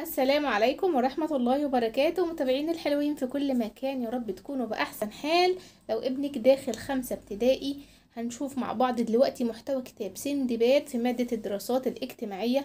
السلام عليكم ورحمة الله وبركاته متابعين الحلوين في كل مكان يا رب تكونوا بأحسن حال لو ابنك داخل خمسة ابتدائي هنشوف مع بعض دلوقتي محتوى كتاب سندباد في مادة الدراسات الاجتماعية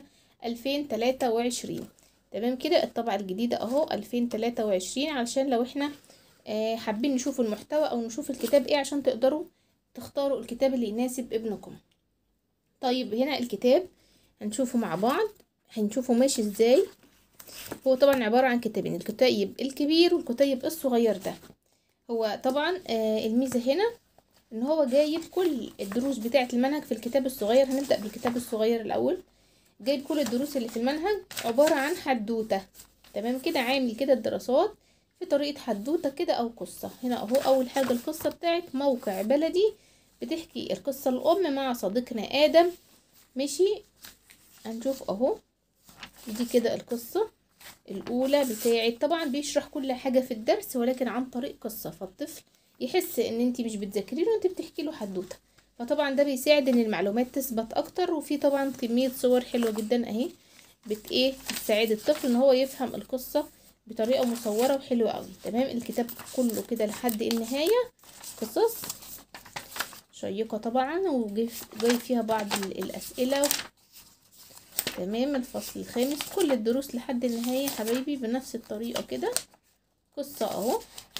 2023 تمام كده الطبعة الجديدة اهو 2023 علشان لو احنا آه، حابين نشوف المحتوى او نشوف الكتاب ايه عشان تقدروا تختاروا الكتاب اللي يناسب ابنكم طيب هنا الكتاب هنشوفه مع بعض هنشوفه ماشي ازاي هو طبعا عبارة عن كتابين الكتيب الكبير والكتيب الصغير ده هو طبعا آه الميزة هنا ان هو جايب كل الدروس بتاعة المنهج في الكتاب الصغير هنبدأ بالكتاب الصغير الاول جايب كل الدروس اللي في المنهج عبارة عن حدوتة تمام كده عامل كده الدراسات في طريقة حدوتة كده او قصة هنا اهو اول حاجة القصة بتاعت موقع بلدي بتحكي القصة الام مع صديقنا ادم ماشي هنشوف اهو دي كده القصة الأولى بتاعت طبعا بيشرح كل حاجة في الدرس ولكن عن طريق قصة فالطفل يحس ان انت مش بتذاكري له انت بتحكي له حدوتة فطبعا ده بيساعد ان المعلومات تثبت اكتر وفي طبعا كمية صور حلوة جدا اهي بت ايه بتساعد الطفل ان هو يفهم القصة بطريقة مصورة وحلوة قوي تمام الكتاب كله كده لحد النهاية قصص شيقة طبعا وجاي فيها بعض الأسئلة تمام الفصل الخامس كل الدروس لحد النهاية حبايبي بنفس الطريقة كده قصة اهو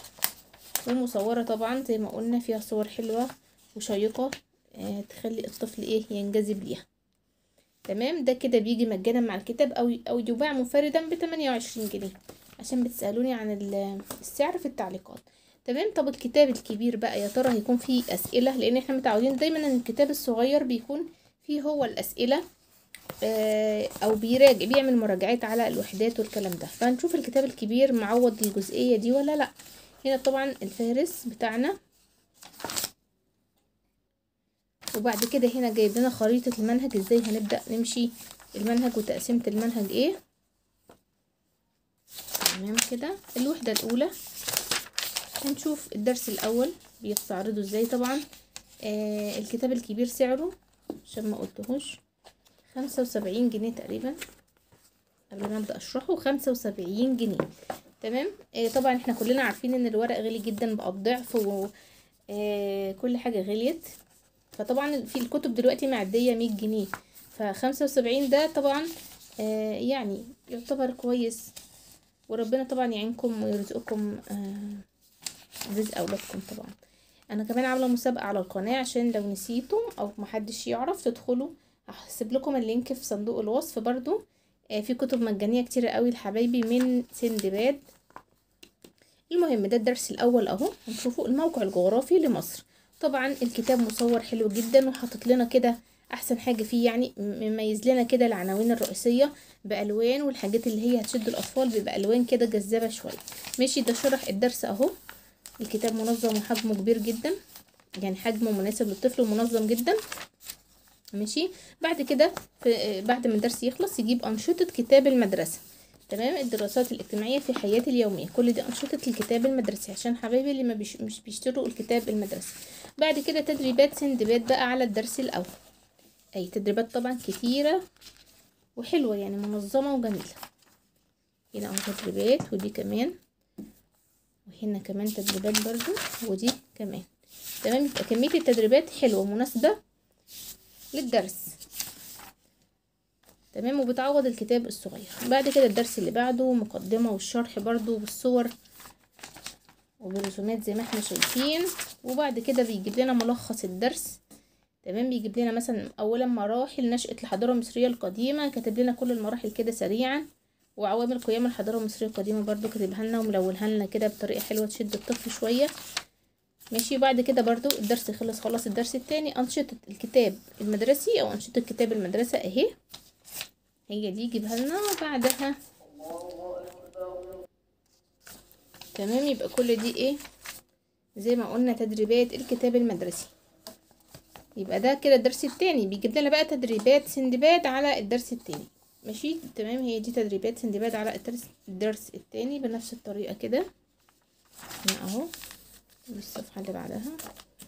ومصورة طبعا زي ما قلنا فيها صور حلوة وشيقة آه تخلي الطفل ايه ينجذب ليها تمام ده كده بيجي مجانا مع الكتاب او او يباع منفردا بتمانية وعشرين جنيه عشان بتسألوني عن السعر في التعليقات تمام طب الكتاب الكبير بقى يا ترى هيكون فيه اسئلة لان احنا متعودين دايما ان الكتاب الصغير بيكون فيه هو الاسئلة او بيراجع بيعمل مراجعات على الوحدات والكلام ده فهنشوف الكتاب الكبير معوض الجزئيه دي ولا لا هنا طبعا الفهرس بتاعنا وبعد كده هنا جايب لنا خريطه المنهج ازاي هنبدا نمشي المنهج وتقسيمه المنهج ايه تمام كده الوحده الاولى هنشوف الدرس الاول بيستعرضه ازاي طبعا آه الكتاب الكبير سعره عشان ما قلتهوش خمسة وسبعين جنيه تقريبا قبل ما ابدا اشرحه خمسة وسبعين جنيه تمام آه طبعا احنا كلنا عارفين ان الورق غالي جدا بقى الضعف و آه كل حاجه غليت فطبعا في الكتب دلوقتي معديه مية جنيه فخمسة وسبعين ده طبعا آه يعني يعتبر كويس وربنا طبعا يعينكم ويرزقكم آه رزق اولادكم طبعا انا كمان عامله مسابقه على القناه عشان لو نسيتم او محدش يعرف تدخلوا هسيب لكم اللينك في صندوق الوصف برضو آه في كتب مجانيه كتيره قوي لحبايبي من سندباد المهم ده الدرس الاول اهو هنشوفوا الموقع الجغرافي لمصر طبعا الكتاب مصور حلو جدا وحاطط لنا كده احسن حاجه فيه يعني مميز لنا كده العناوين الرئيسيه بالوان والحاجات اللي هي هتشد الاطفال بيبقى الوان كده جذابه شويه ماشي ده شرح الدرس اهو الكتاب منظم وحجمه كبير جدا يعني حجمه مناسب للطفل ومنظم جدا ماشي بعد كده بعد ما الدرس يخلص يجيب أنشطة كتاب المدرسة تمام الدراسات الاجتماعية في حياتي اليومية كل دي أنشطة الكتاب المدرسي عشان حبايبي اللي ما بيش مش بيشتروا الكتاب المدرسي بعد كده تدريبات سندباد بقى على الدرس الأول أي تدريبات طبعا كتيرة وحلوة يعني منظمة وجميلة هنا اهو تدريبات ودي كمان وهنا كمان تدريبات برضو ودي كمان تمام يبقى كمية التدريبات حلوة مناسبة للدرس تمام وبتعوض الكتاب الصغير بعد كده الدرس اللي بعده مقدمة والشرح برضو بالصور وبالرسومات زي ما احنا شايفين وبعد كده بيجيب لنا ملخص الدرس تمام بيجيب لنا مثلا اولا مراحل نشأة الحضارة المصرية القديمة كاتب لنا كل المراحل كده سريعا وعوامل قيام الحضارة المصرية القديمة برضو كاتبها لنا وملونها لنا كده بطريقة حلوة تشد الطفل شوية ماشي بعد كده برضو الدرس خلص خلاص الدرس التاني أنشطة الكتاب المدرسي أو أنشطة كتاب المدرسة أهي هي دي يجيبها لنا وبعدها تمام يبقى كل دي ايه زي ما قلنا تدريبات الكتاب المدرسي يبقى ده كده الدرس التاني بيجيب لنا بقى تدريبات سندباد على الدرس التاني ماشي تمام هي دي تدريبات سندباد على الدرس الدرس التاني بنفس الطريقة كده هنا اهو الصفحة اللي بعدها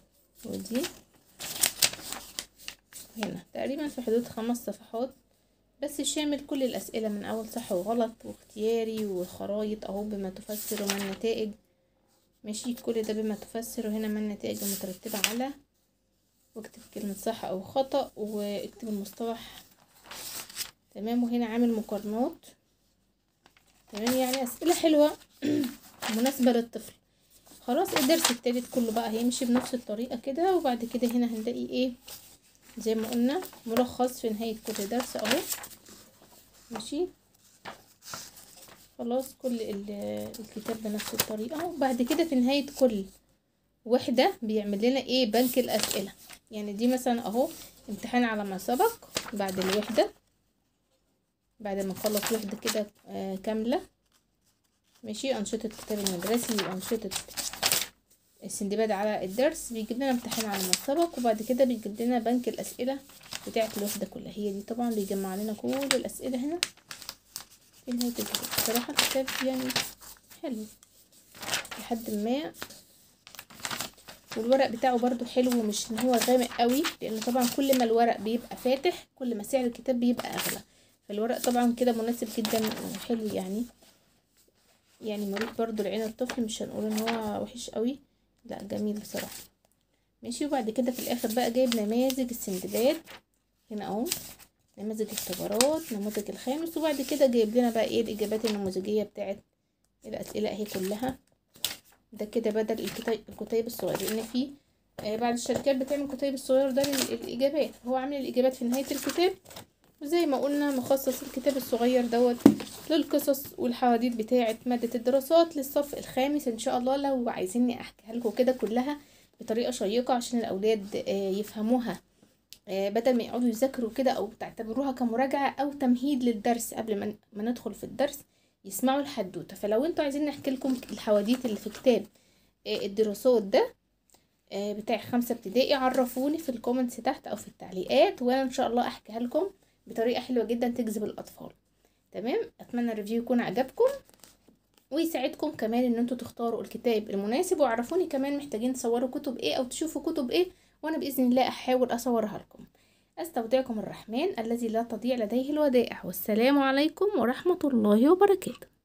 ودي هنا تقريبا في حدود خمس صفحات بس شامل كل الأسئلة من أول صح وغلط واختياري وخرايط أهو بما تفسر وما النتائج ماشي كل ده بما تفسر وهنا ما النتائج المترتبة على واكتب كلمة صح أو خطأ واكتب المصطلح تمام وهنا عامل مقارنات تمام يعني أسئلة حلوة مناسبة للطفل خلاص الدرس التالت كله بقى هيمشي بنفس الطريقة كده وبعد كده هنا هنلاقي ايه زي ما قلنا ملخص في نهاية كل درس اهو ماشي خلاص كل الكتاب بنفس الطريقة وبعد كده في نهاية كل وحدة بيعمل لنا ايه بنك الأسئلة يعني دي مثلا اهو امتحان على ما سبق بعد الوحدة بعد ما نخلص وحدة كده آه كاملة ماشي أنشطة الكتاب المدرسي وأنشطة السندباد على الدرس بيجيب لنا امتحان على ما سبق وبعد كده بيجيب لنا بنك الأسئلة بتاعة الوحدة كلها هي دي طبعا بيجمع لنا كل الأسئلة هنا في نهاية الكتاب بصراحة الكتاب يعني حلو لحد ما والورق بتاعه برضو حلو ومش ان هو غامق قوي لان طبعا كل ما الورق بيبقى فاتح كل ما سعر الكتاب بيبقى اغلى فالورق طبعا كده مناسب جدا وحلو يعني يعني مريح برضو لعين الطفل مش هنقول ان هو وحش قوي لا جميل بصراحة ماشي وبعد كده في الاخر بقى جايب نماذج السندباد هنا اهو نماذج اختبارات نموذج الخامس وبعد كده جايب لنا بقى ايه الاجابات النموذجية بتاعت الاسئلة اهي كلها ده كده بدل الكتيب الكتيب الصغير لان في آه بعض الشركات بتعمل الكتيب الصغير ده للاجابات هو عامل الاجابات في نهاية الكتاب وزي ما قلنا مخصص الكتاب الصغير دوت للقصص والحواديت بتاعة مادة الدراسات للصف الخامس ان شاء الله لو عايزيني احكيها لكم كده كلها بطريقة شيقة عشان الاولاد يفهموها بدل ما يقعدوا يذاكروا كده او تعتبروها كمراجعة او تمهيد للدرس قبل ما ندخل في الدرس يسمعوا الحدوتة فلو انتوا عايزين نحكي لكم الحواديت اللي في كتاب الدراسات ده بتاع خمسة ابتدائي عرفوني في الكومنتس تحت او في التعليقات وانا ان شاء الله احكيها لكم بطريقة حلوة جدا تجذب الأطفال تمام أتمنى الريفيو يكون عجبكم ويساعدكم كمان ان انتوا تختاروا الكتاب المناسب وعرفوني كمان محتاجين تصوروا كتب ايه او تشوفوا كتب ايه وانا باذن الله احاول اصورها لكم استودعكم الرحمن الذي لا تضيع لديه الودائع والسلام عليكم ورحمه الله وبركاته